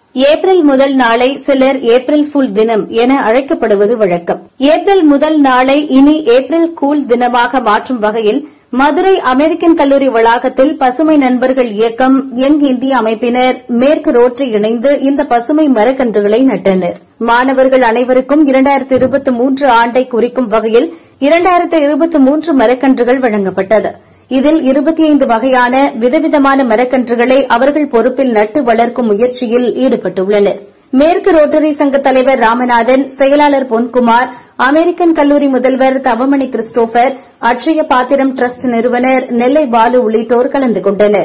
April முதல் நாளை சிலர் ஏப்ரல் ஃபுல் தினம் என அழைக்கப்படுவது வழக்கம் ஏப்ரல் முதல் நாளை இனி ஏப்ரல் கூல் தினமாக மாற்றும் வகையில் மதுரை அமெரிக்கன் கல்லூரி வளாகத்தில் பசுமை நண்பர்கள் இயக்கம் யங் இந்தியா அமைப்பினர் மேற்கு ரோட்டரி இணைந்து இந்த பசுமை மரக்கன்றுகளை நட்டனர் மாணவர்கள் அனைவருக்கும் இரண்டாயிரத்து இருபத்தி மூன்று ஆண்டை குறிக்கும் வகையில் இரண்டாயிரத்து இருபத்தி மூன்று மரக்கன்றுகள் வழங்கப்பட்டது இதில் இருபத்தி ஐந்து வகையான விதவிதமான மரக்கன்றுகளை அவர்கள் பொறுப்பில் நட்டு வளர்க்கும் முயற்சியில் ஈடுபட்டுள்ளனர் மேற்கு ரோட்டரி சங்க தலைவர் ராமநாதன் செயலாளர் பொன்குமார் அமெரிக்கன் கல்லூரி முதல்வர் தவமணி கிறிஸ்டோபர் அட்சய பாத்திரம் டிரஸ்ட் நிறுவனர் நெல்லை பாலு உள்ளிட்டோர் கலந்து கொண்டனா்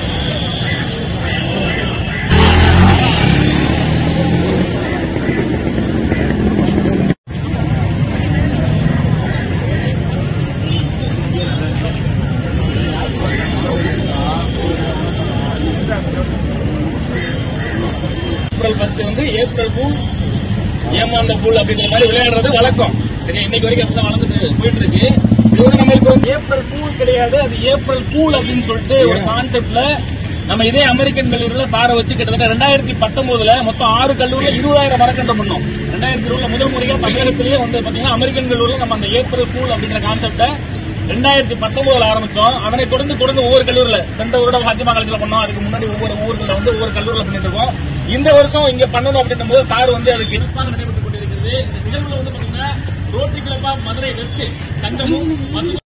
ஏப்ரல் ஃபர்ஸ்ட் வந்து ஏப்ரல் பூல் ஏமாந்த பூல் அப்படின்ற மாதிரி விளையாடுறது வழக்கம் சரி இன்னைக்கு வரைக்கும் அப்படிதான் வளர்ந்துட்டு போயிட்டு இருக்கு இது வந்து நம்மளுக்கு வந்து ஏப்ரல் பூல் கிடையாது அது ஏப்ரல் பூல் அப்படின்னு சொல்லிட்டு ஒரு கான்செப்ட்ல நம்ம இதே அமெரிக்கன் கல்லூரியில சாரை வச்சு கிட்டத்தட்ட ரெண்டாயிரத்தி பத்தொன்பதுல மொத்தம் ஆறு கல்லூரியில இருபதாயிரம் மரக்கன்றம் பண்ணோம் ரெண்டாயிரத்தி இருபதுல முதல் முறையா தமிழகத்திலேயே வந்து பாத்தீங்கன்னா அமெரிக்கன் கல்லூரியில நம்ம அந்த ஏப்ரல் பூல் அப்படிங்கிற கான்செப்ட ரெண்டாயிரத்தி பத்தொன்பதுல ஆரம்பிச்சோம் அதனை தொடர்ந்து தொடர்ந்து ஒவ்வொரு கல்லூரில சென்ற வருடம் பாத்திமா காலேஜ்ல பண்ணோம் அதுக்கு முன்னாடி ஒவ்வொரு ஊர்ல வந்து ஒவ்வொரு கல்லூரில பண்ணிட்டு இருக்கோம் இந்த வருஷம் இங்க பண்ணணும் அப்படின்னும் போது சார் வந்து அதுக்கு சிறப்பாக நடைபெற்றுக் கொண்டிருக்கிறது இந்த நிகழ்வுல வந்து பாத்தீங்கன்னா Rotary Club of Madurai West சங்கமும் பசுமை